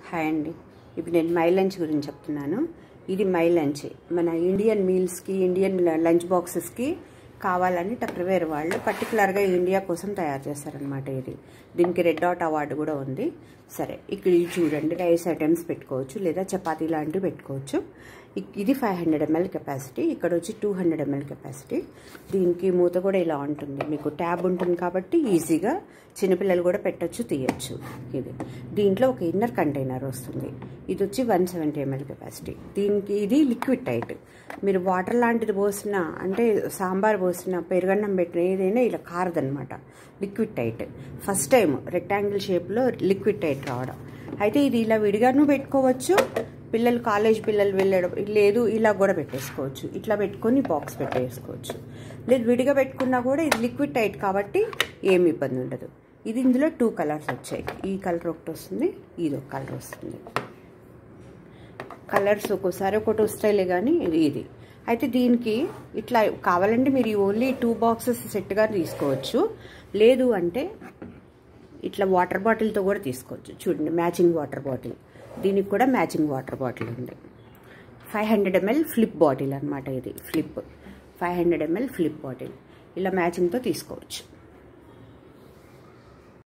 hi అండి ఇప్పుడు నేను మై లంచ్ గురించి చెప్తున్నాను ఇది మై లంచ్ మన ఇండియన్ మీల్స్కి ఇండియన్ లంచ్ బాక్సెస్కి కావాలని టప్రవేర్ వాళ్ళు పర్టికులర్గా ఇండియా కోసం తయారు చేస్తారనమాట ఇది దీనికి రెడ్ డాట్ అవార్డు కూడా ఉంది సరే ఇక్కడ ఇది చూడండి రైస్ ఐటమ్స్ పెట్టుకోవచ్చు లేదా చపాతీ లాంటివి పెట్టుకోవచ్చు ఇ- ఇది ఫైవ్ హండ్రెడ్ ఎంఎల్ కెపాసిటీ ఇక్కడ వచ్చి టూ హండ్రెడ్ ఎంఎల్ కెపాసిటీ దీనికి మూత కూడా ఇలా ఉంటుంది మీకు ట్యాబ్ ఉంటుంది కాబట్టి ఈజీగా చిన్నపిల్లలు కూడా పెట్టొచ్చు తీయచ్చు ఇది దీంట్లో ఒక ఇన్నర్ కంటైనర్ వస్తుంది ఇది వచ్చి వన్ సెవెంటీ ఎంఎల్ కెపాసిటీ దీనికి ఇది లిక్విడ్ టైట్ మీరు వాటర్ లాంటిది పోసిన అంటే సాంబార్ పోసిన పెరుగన్నం పెట్టిన ఏదైనా ఇలా కారదనమాట liquid tight first time rectangle షేప్లో లిక్విడ్ టైట్ రావడం అయితే ఇది ఇలా విడిగాను పెట్టుకోవచ్చు పిల్లలు కాలేజ్ పిల్లలు వెళ్ళడం లేదు ఇలా కూడా పెట్టేసుకోవచ్చు ఇట్లా పెట్టుకొని బాక్స్ పెట్టేసుకోవచ్చు లేదు విడిగా పెట్టుకున్నా కూడా ఇది లిక్విడ్ టైట్ కాబట్టి ఏమి ఇబ్బంది ఉండదు ఇది ఇందులో టూ కలర్స్ వచ్చాయి ఈ కలర్ ఒకటి వస్తుంది ఇది ఒక కలర్ వస్తుంది కలర్స్ ఒక్కోసారి ఒకటి వస్తాయిలే కానీ ఇది ఇది అయితే దీనికి ఇట్లా కావాలంటే మీరు ఓన్లీ టూ బాక్సెస్ సెట్గా తీసుకోవచ్చు లేదు అంటే ఇట్లా వాటర్ బాటిల్తో కూడా తీసుకోవచ్చు చూడండి మ్యాచింగ్ వాటర్ బాటిల్ దీనికి కూడా మ్యాచింగ్ వాటర్ బాటిల్ ఉంది five hundred ML flip bottle అనమాట ఇది flip five hundred ML flip bottle ఇలా మ్యాచింగ్తో తీసుకోవచ్చు